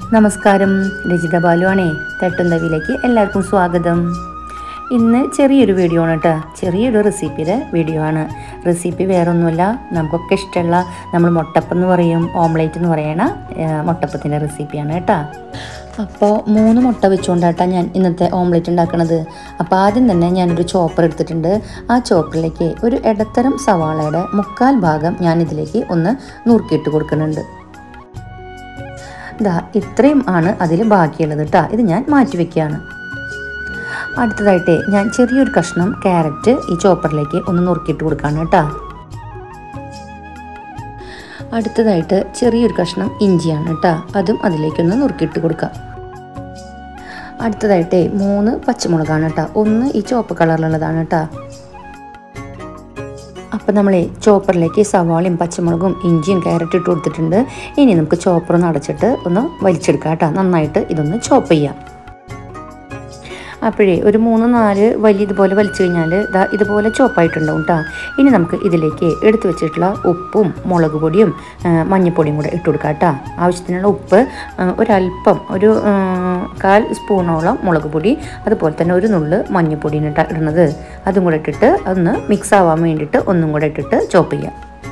നമസ്കാരം രജിത ബാലുവാണേ തട്ടുന്തവിയിലേക്ക് എല്ലാവർക്കും സ്വാഗതം ഇന്ന് ചെറിയൊരു വീഡിയോ ആണ് കേട്ടോ ചെറിയൊരു റെസിപ്പിയുടെ വീഡിയോ ആണ് റെസിപ്പി വേറൊന്നുമല്ല നമുക്കൊക്കെ ഇഷ്ടമുള്ള നമ്മൾ മുട്ടപ്പം എന്ന് പറയും ഓംലേറ്റ് എന്ന് പറയണ ഏഹ്, മുട്ടപ്പത്തിൻ്റെ റെസിപ്പിയാണ് കേട്ടോ അപ്പോൾ മൂന്ന് മുട്ട വെച്ചുകൊണ്ടാട്ടാ ഞാൻ ഇന്നത്തെ ഓംലേറ്റ് ഉണ്ടാക്കുന്നത് അപ്പോൾ ആദ്യം തന്നെ ഞാനൊരു ചോപ്പർ എടുത്തിട്ടുണ്ട് ആ ചോപ്പറിലേക്ക് ഒരു ഇടത്തരം സവാളയുടെ മുക്കാൽ ഭാഗം ഞാൻ ഇതിലേക്ക് ഒന്ന് നുറുക്കിയിട്ട് കൊടുക്കുന്നുണ്ട് ദാ ഇത്രയും ആണ് അതിൽ ബാക്കിയുള്ളത് കേട്ടോ ഇത് ഞാൻ മാറ്റി വെക്കുകയാണ് അടുത്തതായിട്ട് ഞാൻ ചെറിയൊരു കഷ്ണം ക്യാരറ്റ് ഈ ചോപ്പറിലേക്ക് ഒന്ന് നുറുക്കിയിട്ട് കൊടുക്കുകയാണ് കേട്ടോ അടുത്തതായിട്ട് ചെറിയൊരു കഷ്ണം ഇഞ്ചിയാണ് കേട്ടോ അതും അതിലേക്കൊന്ന് നുറുക്കിയിട്ട് കൊടുക്കാം അടുത്തതായിട്ട് മൂന്ന് പച്ചമുളകാണ് കേട്ടോ ഒന്ന് ഈ ചുവപ്പ് കളറിലുള്ളതാണ് കേട്ടോ അപ്പം നമ്മൾ ചോപ്പറിലേക്ക് സവാളയും പച്ചമുളകും ഇഞ്ചിയും ക്യാരറ്റ് ഇട്ട് കൊടുത്തിട്ടുണ്ട് ഇനി നമുക്ക് ചോപ്പർ ഒന്ന് അടച്ചിട്ട് ഒന്ന് വലിച്ചെടുക്കാം കേട്ടോ നന്നായിട്ട് ഇതൊന്ന് ചോപ്പ് ചെയ്യാം അപ്പോഴേ ഒരു മൂന്ന് നാല് വലിയ ഇതുപോലെ വലിച്ചു കഴിഞ്ഞാൽ ഇതാ ഇതുപോലെ ചോപ്പായിട്ടുണ്ടാവും കേട്ടോ ഇനി നമുക്ക് ഇതിലേക്ക് എടുത്തു വെച്ചിട്ടുള്ള ഉപ്പും മുളക് പൊടിയും ആ, മഞ്ഞൾപ്പൊടിയും കൂടെ ഇട്ട് കൊടുക്കാം കേട്ടോ ആവശ്യത്തിനുള്ള ഉപ്പ് ആ, ഒരല്പം ഒരു ആ, കാൽ സ്പൂണോളം മുളക് പൊടി അതുപോലെ തന്നെ ഒരു നുള്ള് മഞ്ഞൾപ്പൊടിയാണ് ഇട്ട ഇടുന്നത് അതും കൂടെ ഇട്ടിട്ട് ഒന്ന് മിക്സ് ആവാൻ വേണ്ടിയിട്ട് ഒന്നും കൂടെ ഇട്ടിട്ട് ചോപ്പ് ചെയ്യാം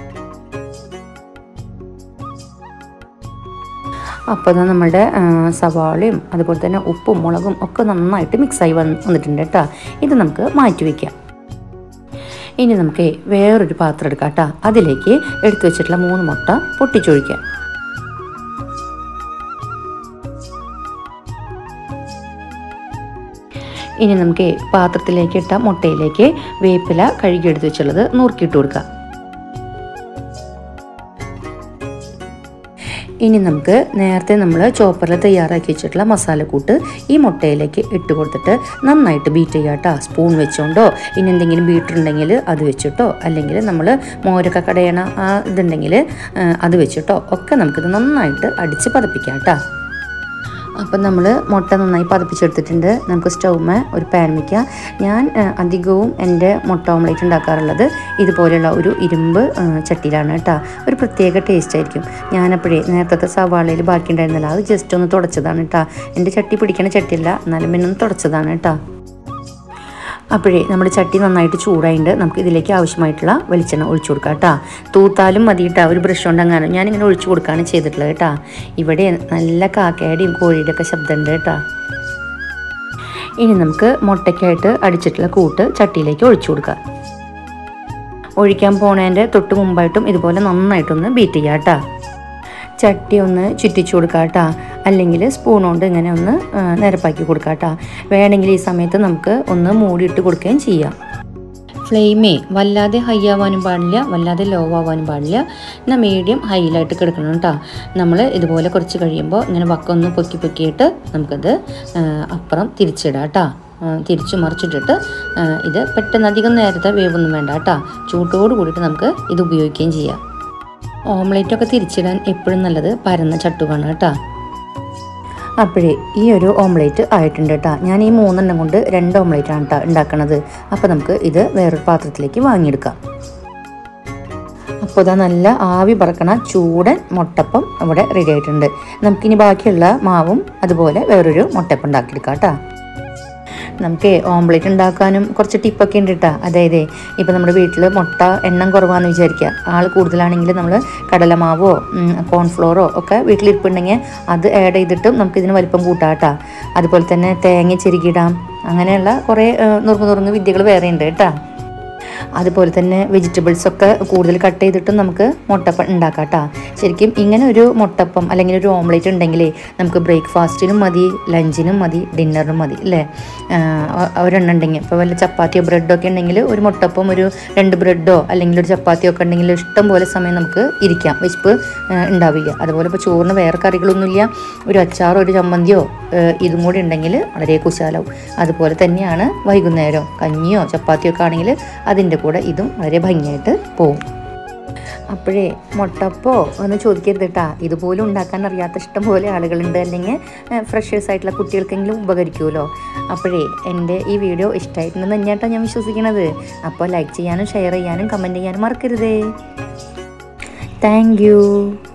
അപ്പോൾ അത് നമ്മുടെ ആ, സവാളയും അതുപോലെ തന്നെ ഉപ്പും മുളകും ഒക്കെ നന്നായിട്ട് മിക്സായി വന്ന് വന്നിട്ടുണ്ട് കേട്ടോ ഇത് നമുക്ക് മാറ്റി വയ്ക്കാം ഇനി നമുക്ക് വേറൊരു പാത്രം എടുക്കാം കേട്ടോ അതിലേക്ക് എടുത്തു വെച്ചിട്ടുള്ള മൂന്ന് മുട്ട പൊട്ടിച്ചൊഴിക്കാം ഇനി നമുക്ക് പാത്രത്തിലേക്ക് ഇട്ട മുട്ടയിലേക്ക് വേപ്പില കഴുകിയെടുത്ത് വെച്ചുള്ളത് നുറുക്കിയിട്ട് കൊടുക്കാം ഇനി നമുക്ക് നേരത്തെ നമ്മൾ ചോപ്പറിൽ തയ്യാറാക്കി വെച്ചിട്ടുള്ള മസാലക്കൂട്ട് ഈ മുട്ടയിലേക്ക് ഇട്ട് കൊടുത്തിട്ട് നന്നായിട്ട് ബീറ്റ് ചെയ്യാം കേട്ടോ സ്പൂൺ വെച്ചോണ്ടോ ഇനി എന്തെങ്കിലും ബീറ്റർ ഉണ്ടെങ്കിൽ അത് വെച്ചിട്ടോ അല്ലെങ്കിൽ നമ്മൾ മോരൊക്കെ കടയണ ആ ഇതുണ്ടെങ്കിൽ ആ, അത് വെച്ചിട്ടോ ഒക്കെ നമുക്കിത് നന്നായിട്ട് അടിച്ച് പതപ്പിക്കാം കേട്ടോ അപ്പം നമ്മൾ മുട്ട നന്നായി പതപ്പിച്ചെടുത്തിട്ടുണ്ട് നമുക്ക് സ്റ്റൗമേ ഒരു പാൻ വയ്ക്കാം ഞാൻ ആ, അധികവും എൻ്റെ മുട്ട ഓംലേറ്റ് ഉണ്ടാക്കാറുള്ളത് ഇതുപോലെയുള്ള ഒരു ഇരുമ്പ് ആ, ചട്ടിയിലാണ് കേട്ടോ ഒരു പ്രത്യേക ടേസ്റ്റ് ആയിരിക്കും ഞാനപ്പോഴേ നേരത്തെ സവാളയിൽ ബാക്കി ഉണ്ടായിരുന്നില്ല അത് ജസ്റ്റ് ഒന്ന് തുടച്ചതാണ് കേട്ടോ എൻ്റെ ചട്ടി പിടിക്കണ ചട്ടിയല്ല എന്നാലും പിന്നെ ഒന്ന് തുടച്ചതാണ് കേട്ടോ അപ്പോഴേ നമ്മുടെ ചട്ടി നന്നായിട്ട് ചൂടായിട്ട് നമുക്ക് ഇതിലേക്ക് ആവശ്യമായിട്ടുള്ള വെളിച്ചെണ്ണ ഒഴിച്ചു കൊടുക്കാം കേട്ടോ തൂത്താലും മതി കേട്ടോ ഒരു ബ്രഷ് കൊണ്ട് അങ്ങനെ ഞാനിങ്ങനെ ഒഴിച്ചു കൊടുക്കുകയാണ് ചെയ്തിട്ടുള്ളത് കേട്ടോ ഇവിടെ നല്ല കാക്കയുടെയും കോഴിയുടെ ഒക്കെ ശബ്ദമുണ്ട് കേട്ടോ ഇനി നമുക്ക് മുട്ടയ്ക്കായിട്ട് അടിച്ചിട്ടുള്ള കൂട്ട് ചട്ടിയിലേക്ക് ഒഴിച്ചു കൊടുക്കാം ഒഴിക്കാൻ പോണതിൻ്റെ തൊട്ട് മുമ്പായിട്ടും ഇതുപോലെ നന്നായിട്ടൊന്ന് ബീറ്റ് ചെയ്യാം കേട്ടോ ചട്ടി ഒന്ന് ചുറ്റിച്ചു കൊടുക്കുക കേട്ടോ അല്ലെങ്കിൽ സ്പൂൺ കൊണ്ട് ഇങ്ങനെ ഒന്ന് ആ, നിരപ്പാക്കി കൊടുക്കുക കേട്ടോ വേണമെങ്കിൽ ഈ സമയത്ത് നമുക്ക് ഒന്ന് മൂടിയിട്ട് കൊടുക്കുകയും ചെയ്യാം ഫ്ലെയിമേ വല്ലാതെ ഹൈ ആവാനും പാടില്ല വല്ലാതെ ലോ ആവാനും പാടില്ല എന്നാൽ മീഡിയം ഹൈയിലായിട്ട് കിടക്കണം കേട്ടോ നമ്മൾ ഇതുപോലെ കുറച്ച് കഴിയുമ്പോൾ ഇങ്ങനെ വക്കൊന്ന് പൊക്കി പൊക്കിയിട്ട് നമുക്കത് ആ, അപ്പുറം തിരിച്ചിടാം കേട്ടോ ആ, തിരിച്ചു മറിച്ചിട്ടിട്ട് ആ, ഇത് പെട്ടെന്ന് അധികം നേരത്തെ വേവൊന്നും വേണ്ട കേട്ടോ ചൂട്ടോട് കൂടിയിട്ട് നമുക്ക് ഇത് ഉപയോഗിക്കുകയും ചെയ്യാം ഓംലേറ്റൊക്കെ തിരിച്ചിടാൻ എപ്പോഴും നല്ലത് പരന്ന ചട്ടുകാണ് കേട്ടോ അപ്പോഴേ ഈ ഒരു ഓംലേറ്റ് ആയിട്ടുണ്ട് കേട്ടോ ഞാൻ ഈ മൂന്നെണ്ണം കൊണ്ട് രണ്ട് ഓംലേറ്റ് ആണ് കേട്ടോ ഉണ്ടാക്കണത് അപ്പോൾ നമുക്ക് ഇത് വേറൊരു പാത്രത്തിലേക്ക് വാങ്ങിയെടുക്കാം അപ്പോൾ ഇതാ നല്ല ആവി പറക്കണ ചൂടൻ മുട്ടപ്പം ഇവിടെ റെഡി ആയിട്ടുണ്ട് നമുക്കിനി ബാക്കിയുള്ള മാവും അതുപോലെ വേറൊരു മുട്ടപ്പം ഉണ്ടാക്കിയെടുക്കാം കേട്ടോ നമുക്ക് ഓംലേറ്റ് ഉണ്ടാക്കാനും കുറച്ച് ടിപ്പൊക്കെ ഉണ്ട് കേട്ടോ അതായത് ഇപ്പം നമ്മുടെ വീട്ടിൽ മുട്ട എണ്ണം കുറവാന്ന് വിചാരിക്കുക ആൾ കൂടുതലാണെങ്കിൽ നമ്മൾ കടലമാവോ ഉം, കോൺഫ്ലോറോ ഒക്കെ വീട്ടിലിരിപ്പുണ്ടെങ്കിൽ അത് ആഡ് ചെയ്തിട്ടും നമുക്ക് ഇതിന് വലിപ്പം കൂട്ടാം കേട്ടോ അതുപോലെ തന്നെ തേങ്ങ ചെരുകിടാം അങ്ങനെയുള്ള കുറേ ഏഹ്, നുറുങ്ങ് നുറുങ്ങ് വിദ്യകൾ വേറെ ഉണ്ട് കേട്ടോ അതുപോലെ തന്നെ വെജിറ്റബിൾസ് ഒക്കെ കൂടുതൽ കട്ട് ചെയ്തിട്ടും നമുക്ക് മുട്ടപ്പം ഉണ്ടാക്കാം കേട്ടോ ശരിക്കും ഇങ്ങനെ ഒരു മുട്ടപ്പം അല്ലെങ്കിൽ ഒരു ഓംലേറ്റ് ഉണ്ടെങ്കിലേ നമുക്ക് ബ്രേക്ക്ഫാസ്റ്റിനും മതി ലഞ്ചിനും മതി ഡിന്നറിനും മതി അല്ലേ ആഹ് ഒരെണ്ണം ഉണ്ടെങ്കിൽ ഇപ്പോൾ വല്ല ചപ്പാത്തിയോ ബ്രെഡോ ഒക്കെ ഉണ്ടെങ്കിൽ ഒരു മുട്ടപ്പം ഒരു രണ്ട് ബ്രെഡോ അല്ലെങ്കിൽ ഒരു ചപ്പാത്തിയോ ഒക്കെ ഉണ്ടെങ്കിൽ ഇഷ്ടം പോലെ സമയം നമുക്ക് ഇരിക്കാം വിശപ്പ് ആഹ് ഉണ്ടാവില്ല അതുപോലെ ഇപ്പോൾ ചോറിന് വേറെ കറികളൊന്നുമില്ല ഒരു അച്ചാറോ ഒരു ചമ്മന്തിയോ ആഹ് ഇതും കൂടി ഉണ്ടെങ്കിൽ വളരെ കുശാലാവും അതുപോലെ തന്നെയാണ് വൈകുന്നേരം കഞ്ഞിയോ ചപ്പാത്തിയോ ഒക്കെ ആണെങ്കിൽ അതിൻ്റെ കൂടെ ഇതും വളരെ ഭംഗിയായിട്ട് പോവും അപ്പോഴേ മുട്ടപ്പോ ഒന്ന് ചോദിക്കരുത് കേട്ടാ ഇതുപോലും ഉണ്ടാക്കാൻ അറിയാത്ത ഇഷ്ടം പോലെ ആളുകളുണ്ട് അല്ലെങ്കിൽ ഫ്രഷേഴ്സ് ആയിട്ടുള്ള കുട്ടികൾക്കെങ്കിലും ഉപകരിക്കുമല്ലോ അപ്പോഴേ എൻ്റെ ഈ വീഡിയോ ഇഷ്ടമായിട്ടുണ്ടെന്ന് തന്നെയാട്ടോ ഞാൻ വിശ്വസിക്കുന്നത് അപ്പോൾ ലൈക്ക് ചെയ്യാനും ഷെയർ ചെയ്യാനും കമൻറ്റ് ചെയ്യാനും മറക്കരുതേ താങ്ക് യു